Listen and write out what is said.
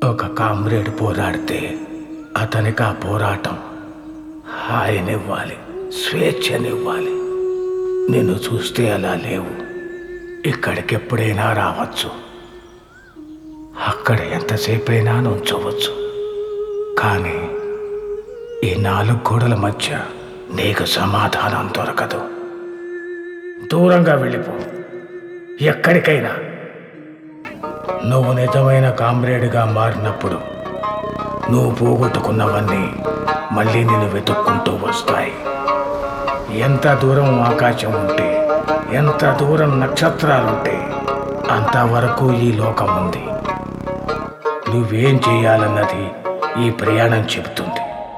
ఒక కామ్రేడ్ పోరాడితే అతనికి ఆ పోరాటం హాయినివ్వాలి స్వేచ్ఛనివ్వాలి నిన్ను చూస్తే అలా లేవు ఇక్కడికి ఎప్పుడైనా రావచ్చు అక్కడ ఎంతసేపైనా నుంచవచ్చు కానీ ఈ నాలుగు గోడల మధ్య నీకు సమాధానం దొరకదు దూరంగా వెళ్ళిపో ఎక్కడికైనా నువ్వు నిజమైన కామ్రేడ్గా మారినప్పుడు నువ్వు పోగొట్టుకున్నవన్నీ మళ్ళీ నిన్ను వెతుక్కుంటూ వస్తాయి ఎంత దూరం ఆకాశం ఉంటే ఎంత దూరం నక్షత్రాలుంటే అంతవరకు ఈ లోకం ఉంది నువ్వేం చేయాలన్నది ఈ ప్రయాణం చెబుతుంది